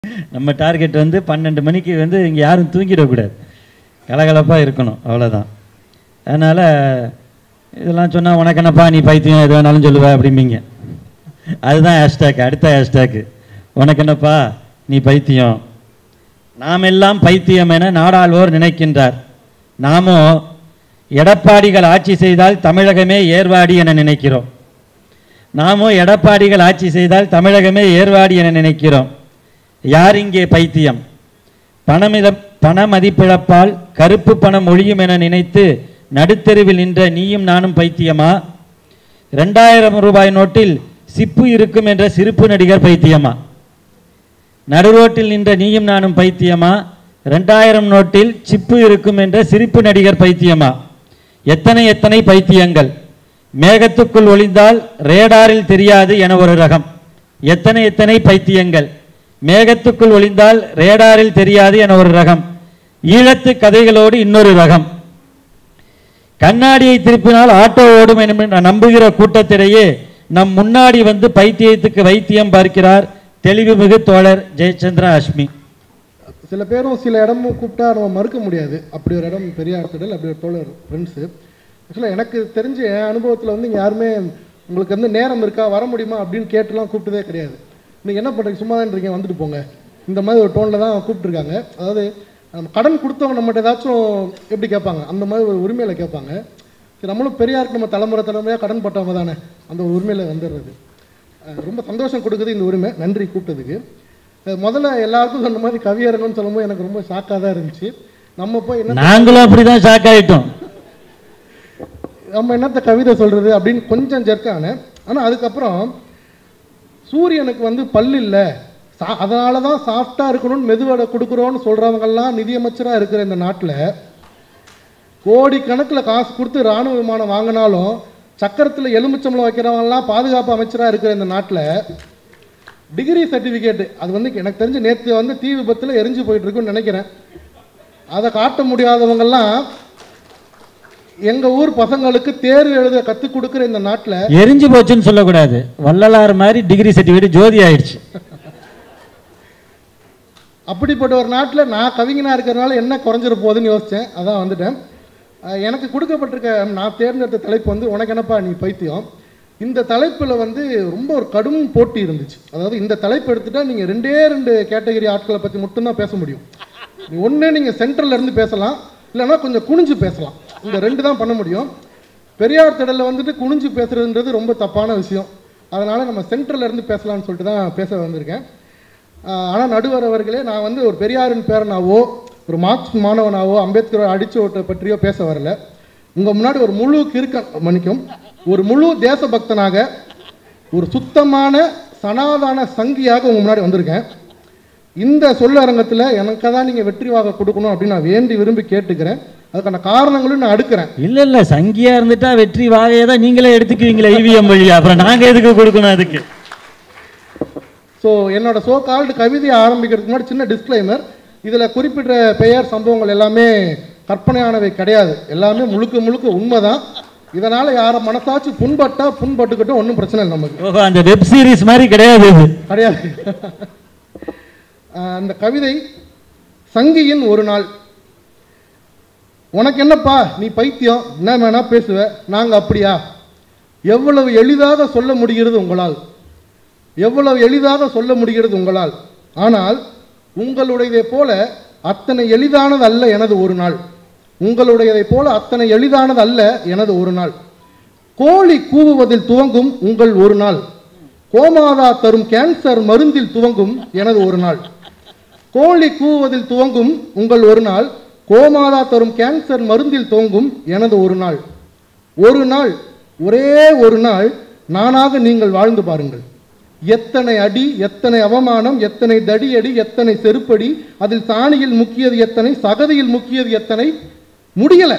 நம்ம டார்கெட் வந்து பன்னெண்டு மணிக்கு வந்து இங்கே யாரும் தூங்கிடக்கூடாது கலகலப்பாக இருக்கணும் அவ்வளோதான் அதனால் இதெல்லாம் சொன்னால் உனக்கு என்னப்பா நீ பைத்தியம் எது வேணாலும் சொல்லுவ அப்படிம்பீங்க அதுதான் ஹேஷ்டேக் அடுத்த ஹேஷ்டேக்கு உனக்கு என்னப்பா நீ பைத்தியம் நாம் எல்லாம் பைத்தியம் என நாடாள்வோர் நினைக்கின்றார் நாமோ எடப்பாடிகள் ஆட்சி செய்தால் தமிழகமே ஏர்வாடி என நினைக்கிறோம் நாமோ எடப்பாடிகள் ஆட்சி செய்தால் தமிழகமே ஏர்வாடி என நினைக்கிறோம் யார் இங்கே பைத்தியம் பணமித பண மதிப்பிழப்பால் கருப்பு பணம் ஒழியும் என நினைத்து நடுத்தெருவில் நின்ற நீயும் நானும் பைத்தியமா ரெண்டாயிரம் ரூபாய் நோட்டில் சிப்பு இருக்கும் என்ற சிரிப்பு நடிகர் பைத்தியமா நடுரோட்டில் நின்ற நீயும் நானும் பைத்தியமா ரெண்டாயிரம் நோட்டில் சிப்பு இருக்கும் என்ற சிரிப்பு நடிகர் பைத்தியமா எத்தனை எத்தனை பைத்தியங்கள் மேகத்துக்குள் ஒளிந்தால் ரேடாரில் தெரியாது என ஒரு ரகம் எத்தனை எத்தனை பைத்தியங்கள் மேகத்துக்குள் ஒளிந்தால் ரேடாரில் தெரியாது என ஒரு ரகம் ஈழத்து கதைகளோடு இன்னொரு ரகம் கண்ணாடியை திருப்பினால் ஆட்டோ ஓடும் என்று நம்புகிற கூட்டத்திலேயே நம் முன்னாடி வந்து பைத்தியத்துக்கு வைத்தியம் பார்க்கிறார் தெளிவுமிகு தோழர் ஜெயச்சந்திரா அஷ்மி சில பேரும் சில இடமும் கூப்பிட்டா நம்ம மறுக்க முடியாது அப்படி ஒரு இடம் பெரியார் திடல் அப்படி ஒரு தோழர் ஃப்ரெண்ட்ஸு ஆக்சுவலாக எனக்கு தெரிஞ்ச என் அனுபவத்தில் வந்து இங்கே யாருமே உங்களுக்கு வந்து நேரம் இருக்கா வர முடியுமா அப்படின்னு கேட்டுலாம் கூப்பிட்டதே கிடையாது நீங்கள் என்ன பண்ணுறீங்க சும்மா தான் இருக்கீங்க வந்துட்டு போங்க இந்த மாதிரி ஒரு டோனில் தான் கூப்பிட்டுருக்காங்க அதாவது நம்ம கடன் கொடுத்தவங்க நம்மகிட்ட ஏதாச்சும் எப்படி கேட்பாங்க அந்த மாதிரி ஒரு உரிமையில் கேட்பாங்க சரி நம்மளும் பெரியாருக்கு நம்ம தலைமுறை தலைமுறையாக கடன் பட்டவங்க தானே அந்த ஒரு உரிமையில் வந்துடுறது அஹ் ரொம்ப சந்தோஷம் கொடுக்குது இந்த உரிமை நன்றி கூப்பிட்டதுக்கு அஹ் முதல்ல எல்லாருக்கும் சொன்ன மாதிரி கவியரங்கம்னு சொல்லும்போது எனக்கு ரொம்ப ஷாக்காக தான் இருந்துச்சு நம்ம போய் என்ன நாங்களும் அப்படிதான் ஷாக் ஆயிட்டோம் நம்ம என்னத்த கவிதை சொல்றது அப்படின்னு கொஞ்சம் ஜெர்க்கானேன் ஆனால் அதுக்கப்புறம் சூரியனுக்கு வந்து பல் இல்லை சா அதனால தான் சாஃப்டாக இருக்கணும்னு மெதுவடை கொடுக்குறோன்னு சொல்கிறவங்கெல்லாம் நிதியமைச்சராக இருக்கிற இந்த நாட்டில் கோடிக்கணக்கில் காசு கொடுத்து இராணுவ விமானம் வாங்கினாலும் சக்கரத்தில் எலுமிச்சம்பளம் வைக்கிறவங்கலாம் பாதுகாப்பு அமைச்சராக இருக்கிற இந்த நாட்டில் டிகிரி சர்டிஃபிகேட் அது வந்து எனக்கு தெரிஞ்சு நேற்று வந்து தீ விபத்தில் எரிஞ்சு போயிட்டு இருக்குன்னு நினைக்கிறேன் அதை காட்ட முடியாதவங்கெல்லாம் எங்க ஊர் பசங்களுக்கு தேர்வு எழுத கற்றுக் கொடுக்குற இந்த நாட்டில் எரிஞ்சு போச்சுன்னு சொல்லக்கூடாது வள்ளலார் மாதிரி டிகிரி சர்டிஃபிகேட் ஜோதி ஆயிடுச்சு அப்படிப்பட்ட ஒரு நாட்டில் நான் கவிஞனாக இருக்கிறதுனால என்ன குறைஞ்சிட போகுதுன்னு யோசித்தேன் அதான் வந்துட்டேன் அஹ் எனக்கு கொடுக்கப்பட்டிருக்க நான் தேர்ந்தெடுத்த தலைப்பு வந்து உனக்கு என்னப்பா நீ பைத்தியம் இந்த தலைப்பில் வந்து ரொம்ப ஒரு கடும் போட்டி இருந்துச்சு அதாவது இந்த தலைப்பு எடுத்துட்டா நீங்கள் ரெண்டே ரெண்டு கேட்டகரி ஆட்களை பற்றி மட்டும்தான் பேச முடியும் நீ ஒன்று நீங்கள் சென்ட்ரல்ல இருந்து பேசலாம் இல்லைன்னா கொஞ்சம் குனிஞ்சு பேசலாம் இந்த ரெண்டு தான் பண்ண முடியும் பெரியார் திடலில் வந்துட்டு குனிஞ்சு பேசுறதுன்றது ரொம்ப தப்பான விஷயம் அதனால் நம்ம சென்ட்ரல்ல இருந்து பேசலாம்னு சொல்லிட்டு தான் பேச வந்திருக்கேன் ஆனால் நடுவர் அவர்களே நான் வந்து ஒரு பெரியாரின் பேரனாவோ ஒரு மார்க்ஸ் மாணவனாவோ அம்பேத்கர் அடிச்சு ஓட்டை பற்றியோ பேச வரல உங்கள் முன்னாடி ஒரு முழு கிறுக்க மன்னிக்கும் ஒரு முழு தேசபக்தனாக ஒரு சுத்தமான சனாதன சங்கியாக உங்கள் முன்னாடி வந்திருக்கேன் இந்த சொல்லரங்கத்தில் எனக்கு தான் நீங்கள் வெற்றி வாக கொடுக்கணும் அப்படின்னு நான் வேண்டி விரும்பி கேட்டுக்கிறேன் அதுக்கான காரணங்களும் நான் அடுக்கிறேன் இல்ல இல்ல சங்கியா இருந்துட்டா வெற்றி வாகையை தான் நீங்களே எடுத்துக்குவீங்களே இவிஎம் வழியா அப்புறம் நாங்க எதுக்கு கொடுக்கணும் அதுக்கு ஸோ என்னோட சோ கால்டு கவிதையை ஆரம்பிக்கிறதுக்கு முன்னாடி சின்ன டிஸ்க்ளைமர் இதில் குறிப்பிட்ட பெயர் சம்பவங்கள் எல்லாமே கற்பனையானவை கிடையாது எல்லாமே முழுக்க முழுக்க உண்மைதான் இதனால் யாரை மனசாச்சு புண்பட்டா புண்பட்டுக்கிட்டும் ஒன்றும் பிரச்சனை இல்லை நமக்கு ஓஹோ அந்த வெப் சீரிஸ் மாதிரி கிடையாது இது கிடையாது ஆஹ் அந்த கவிதை சங்கியின் ஒரு நாள் உனக்கு என்னப்பா நீ பைத்தியம் என்ன வேணா பேசுவ நாங்கள் அப்படியா எவ்வளவு எளிதாக சொல்ல முடிகிறது உங்களால் எவ்வளவு எளிதாக சொல்ல முடிகிறது உங்களால் ஆனால் உங்களுடையதைப் போல அத்தனை எளிதானது அல்ல எனது ஒரு நாள் உங்களுடையதைப் போல அத்தனை எளிதானது அல்ல எனது ஒரு நாள் கோழி கூவுவதில் துவங்கும் உங்கள் ஒரு நாள் கோமாதா தரும் கேன்சர் மருந்தில் துவங்கும் எனது ஒரு நாள் கோழி கூவுவதில் துவங்கும் உங்கள் ஒரு நாள் கோமாதா தரும் கேன்சர் மருந்தில் துவங்கும் எனது ஒரு நாள் ஒரு நாள் ஒரே ஒரு நாள் நானாக நீங்கள் வாழ்ந்து பாருங்கள் எத்தனை அடி எத்தனை அவமானம் எத்தனை தடியடி எத்தனை செருப்படி அதில் சாணியில் முக்கியது எத்தனை சகதியில் முக்கியது எத்தனை முடியல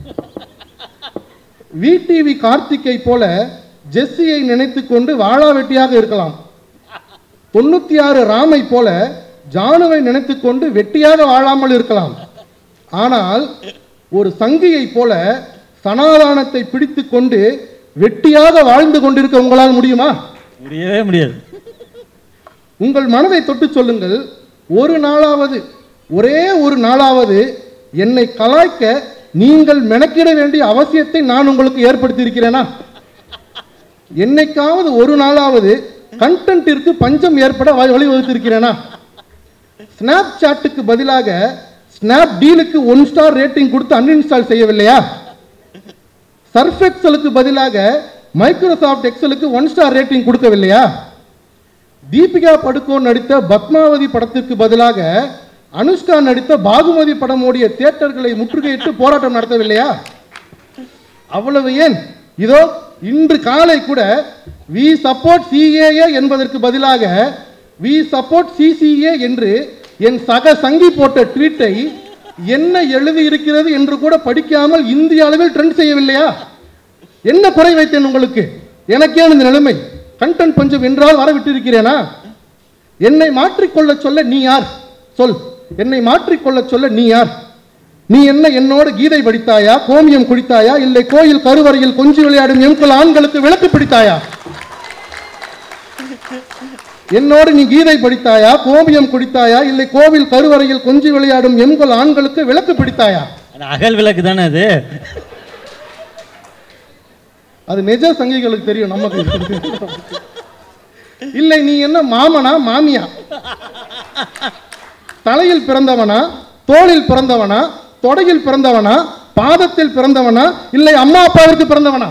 விடிவி கார்த்திக்கை போல ஜெஸ்ஸியை நினைத்துக் கொண்டு வாழா வெட்டியாக இருக்கலாம் தொண்ணூத்தி ஆறு ராமை போல ஜானுவை நினைத்துக் கொண்டு வெட்டியாக வாழாமல் இருக்கலாம் ஆனால் ஒரு சங்கியை போல சனாதானத்தை பிடித்துக் கொண்டு வெட்டியாக வாழ்ந்து கொண்டிருக்க உங்களால் முடியுமா முடியவே முடியாது உங்கள் மனதை தொட்டு சொல்லுங்கள் ஒரு நாளாவது ஒரே ஒரு நாளாவது என்னை கலாய்க்க நீங்கள் மெனக்கிட வேண்டிய அவசியத்தை நான் உங்களுக்கு ஏற்படுத்தி இருக்கிறேனா என்னைக்காவது ஒரு நாளாவது கண்டென்ட்டிற்கு பஞ்சம் ஏற்பட வழி- வழிவகுத்திருக்கிறேனா ஸ்னாப் சாட்டுக்கு பதிலாக ஸ்னாப் டீலுக்கு ஒன் ஸ்டார் ரேட்டிங் கொடுத்து அன்இன்ஸ்டால் செய்யவில்லையா சர்ஃப் எக்ஸலுக்கு பதிலாக மைக்ரோசாஃப்ட் எக்ஸலுக்கு ஒன் ஸ்டார் ரேட்டிங் கொடுக்கவில்லையா தீபிகா படுகோன் நடித்த பத்மாவதி படத்திற்கு பதிலாக அனுஷ்கா நடித்த பாகுமதி படம் ஓடிய தியேட்டர்களை முற்றுகையிட்டு போராட்டம் நடத்தவில்லையா அவ்வளவு ஏன் இதோ இன்று காலை கூட வி சப்போர்ட் சிஏஏ என்பதற்கு பதிலாக வி சப்போர்ட் சிசிஏ என்று என் சக சங்கி போட்ட ட்வீட்டை என்ன எழுதி இருக்கிறது என்று கூட படிக்காமல் இந்திய அளவில் ட்ரெண்ட் செய்யவில்லையா என்ன குறை வைத்தேன் உங்களுக்கு எனக்கே இந்த நிலைமை கண்டென்ட் பஞ்சம் என்றால் வர விட்டிருக்கிறேனா என்னை மாற்றிக்கொள்ள சொல்ல நீ யார் சொல் என்னை மாற்றிக்கொள்ள சொல்ல நீ யார் நீ என்ன என்னோடு கீதை படித்தாயா கோமியம் குடித்தாயா இல்லை கோயில் கருவறையில் கொஞ்சி விளையாடும் எம்குல ஆண்களுக்கு விளக்கு பிடித்தாயா என்னோடு நீ கீதை படித்தாயா கோமியம் குடித்தாயா இல்லை கோவில் கருவறையில் கொஞ்சி விளையாடும் எம்குல ஆண்களுக்கு விளக்கு பிடித்தாயா அது அகல் விளக்கு தானே அது அது நிஜ சங்கிகளுக்கு தெரியும் நமக்கு இல்லை நீ என்ன மாமனா மாமியா தலையில் பிறந்தவனா தோளில் பிறந்தவனா தொடையில் பிறந்தவனா பாதத்தில் பிறந்தவனா இல்லை அம்மா அப்பாவிற்கு பிறந்தவனா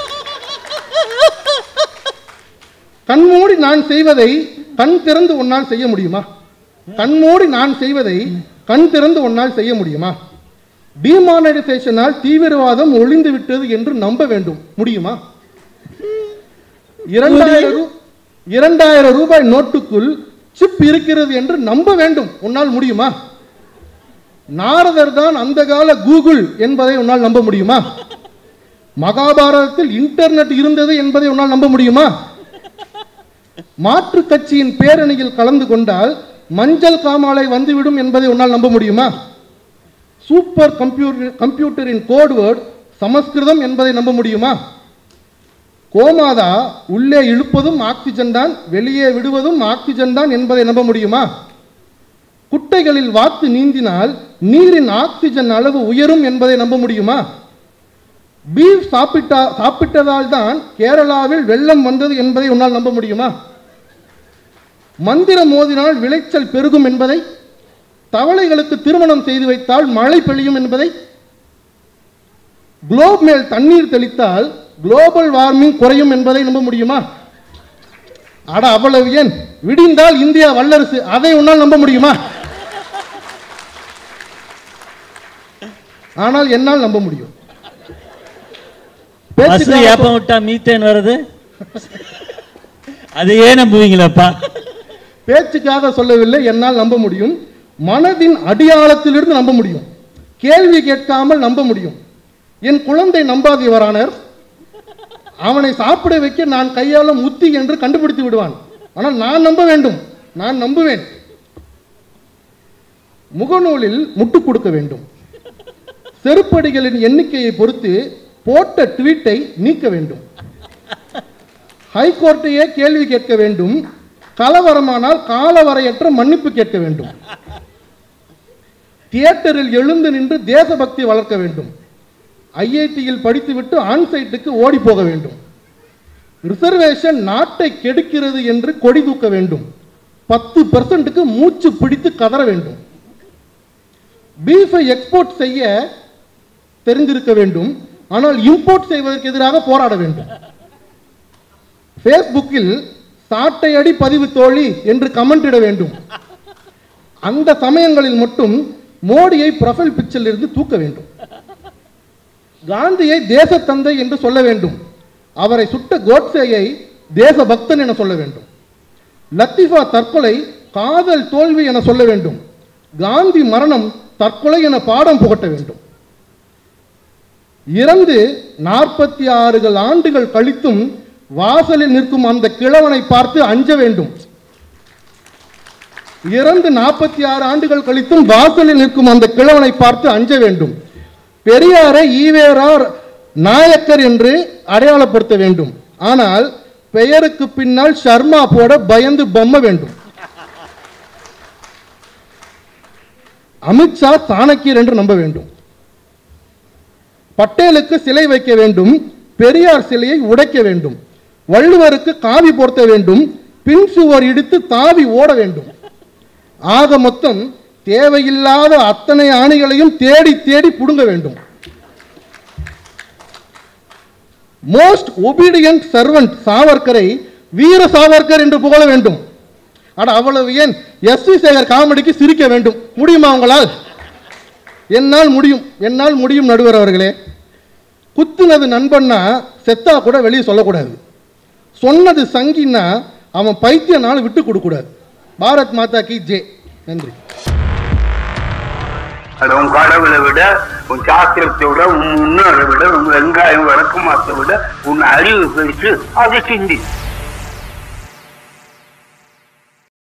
கண்மூடி நான் செய்வதை கண் திறந்து உன்னால் செய்ய முடியுமா கண்மூடி நான் செய்வதை கண் திறந்து உன்னால் செய்ய முடியுமா டிமானடைசேஷனால் தீவிரவாதம் ஒளிந்து விட்டது என்று நம்ப வேண்டும் முடியுமா இரண்டாயிரம் ரூ- இரண்டாயிரம் ரூபாய் நோட்டுக்குள் சிப் இருக்கிறது என்று நம்ப வேண்டும் உன்னால் முடியுமா நாரதர் தான் அந்த கால கூகுள் என்பதை உன்னால் நம்ப முடியுமா மகாபாரதத்தில் இன்டர்நெட் இருந்தது என்பதை உன்னால் நம்ப முடியுமா மாற்றுக் கட்சியின் பேரணியில் கலந்து கொண்டால் மஞ்சள் காமாலை வந்துவிடும் என்பதை உன்னால் நம்ப முடியுமா சூப்பர் கம்ப்யூட்டர் கம்ப்யூட்டரின் கோட்வேர்ட் சமஸ்கிருதம் என்பதை நம்ப முடியுமா கோமாதா உள்ளே இழுப்பதும் ஆக்சிஜன் தான் வெளியே விடுவதும் ஆக்சிஜன் தான் என்பதை நம்ப முடியுமா குட்டைகளில் வாத்து நீந்தினால் நீரின் ஆக்சிஜன் அளவு உயரும் என்பதை நம்ப முடியுமா பீஃப் சாப்பிட்டா சாப்பிட்டதால் தான் கேரளாவில் வெள்ளம் வந்தது என்பதை உன்னால் நம்ப முடியுமா மந்திரம் மோதினால் விளைச்சல் பெருகும் என்பதை தவளைகளுக்கு திருமணம் செய்து வைத்தால் மழை பெய்யும் என்பதை குளோப் மேல் தண்ணீர் தெளித்தால் குளோபல் வார்மிங் குறையும் என்பதை நம்ப முடியுமா அட அவ்வளவு ஏன் விடிந்தால் இந்தியா வல்லரசு அதை உன்னால் நம்ப முடியுமா ஆனால் என்னால் நம்ப முடியும் பஸ் பேச்சுக்காக ஏப்பம் விட்டா மீத்தேன் வருது அதையே நம்புவீங்களாப்பா பேச்சுக்காக சொல்லவில்லை என்னால் நம்ப முடியும் மனதின் அடியாளத்திலிருந்து நம்ப முடியும் கேள்வி கேட்காமல் நம்ப முடியும் என் குழந்தை நம்பாதவரானர் அவனை சாப்பிட வைக்க நான் கையாளும் உத்தி என்று கண்டுபிடித்து விடுவான் ஆனால் நான் நம்ப வேண்டும் நான் நம்புவேன் முகநூலில் முட்டு கொடுக்க வேண்டும் செருப்படிகளின் எண்ணிக்கையை பொறுத்து போட்ட ட்வீட்டை நீக்க வேண்டும் ஹைகோர்ட்டையே கேள்வி கேட்க வேண்டும் கலவரமானால் காலவரையற்ற மன்னிப்பு கேட்க வேண்டும் தியேட்டரில் எழுந்து நின்று தேசபக்தி வளர்க்க வேண்டும் ஐஐடியில் படித்துவிட்டு ஆன்சைட்டுக்கு ஓடி போக வேண்டும் ரிசர்வேஷன் நாட்டை கெடுக்கிறது என்று கொடி தூக்க வேண்டும் பத்து பெர்சன்ட்டுக்கு மூச்சு பிடித்து கதற வேண்டும் பீஃபை எக்ஸ்போர்ட் செய்ய தெரிந்திருக்க வேண்டும் ஆனால் இம்போர்ட் செய்வதற்கு எதிராக போராட வேண்டும் ஃபேஸ்புக்கில் சாட்டை அடி பதிவு தோழி என்று கமெண்ட் இட வேண்டும் அந்த சமயங்களில் மட்டும் மோடியை ப்ரொஃபைல் பிக்சரில் இருந்து தூக்க வேண்டும் காந்தியை தேசத்தந்தை என்று சொல்ல வேண்டும் அவரை சுட்ட கோட்சேயை தேசபக்தன் என சொல்ல வேண்டும் லத்திஃபா தற்கொலை காதல் தோல்வி என சொல்ல வேண்டும் காந்தி மரணம் தற்கொலை என பாடம் புகட்ட வேண்டும் இறந்து நாற்பத்தி ஆறுகள் ஆண்டுகள் கழித்தும் வாசலில் நிற்கும் அந்த கிழவனை பார்த்து அஞ்ச வேண்டும் இறந்து நாற்பத்தி ஆறு ஆண்டுகள் கழித்தும் வாசலில் நிற்கும் அந்த கிழவனை பார்த்து அஞ்ச வேண்டும் பெரியாரை ஈவேரார் நாயக்கர் என்று அடையாளப்படுத்த வேண்டும் ஆனால் பெயருக்கு பின்னால் ஷர்மா போட பயந்து பொம்ம வேண்டும் அமித்ஷா சாணக்கியர் என்று நம்ப வேண்டும் பட்டேலுக்கு சிலை வைக்க வேண்டும் பெரியார் சிலையை உடைக்க வேண்டும் வள்ளுவருக்கு காவி போர்த்த வேண்டும் பின் சுவர் இடித்து தாவி ஓட வேண்டும் ஆக மொத்தம் தேவையில்லாத அத்தனை ஆணிகளையும் தேடி தேடி புடுங்க வேண்டும் மோஸ்ட் ஒபீடியன்ட் சர்வன்ட் சாவர்கரை வீர சாவர்கர் என்று புகழ வேண்டும் அட அவ்வளவு ஏன் எஸ் வி சேகர் காமெடிக்கு சிரிக்க வேண்டும் முடியுமா உங்களால் என்னால் முடியும் என்னால் முடியும் நடுவர் அவர்களே குத்துனது நண்பன்னா செத்தா கூட வெளியே சொல்லக்கூடாது சொன்னது சங்கின்னா அவன் பைத்தியனால விட்டு கொடுக்கூடாது பாரத் மாதா கி ஜே நன்றி அது உன் கடவுளை விட உன் சாஸ்திரத்தை விட உன் முன்னோரை விட உன் வெங்காயம் விளக்கமாத்தை விட உன் அறிவு பெருசு அதை சிந்தி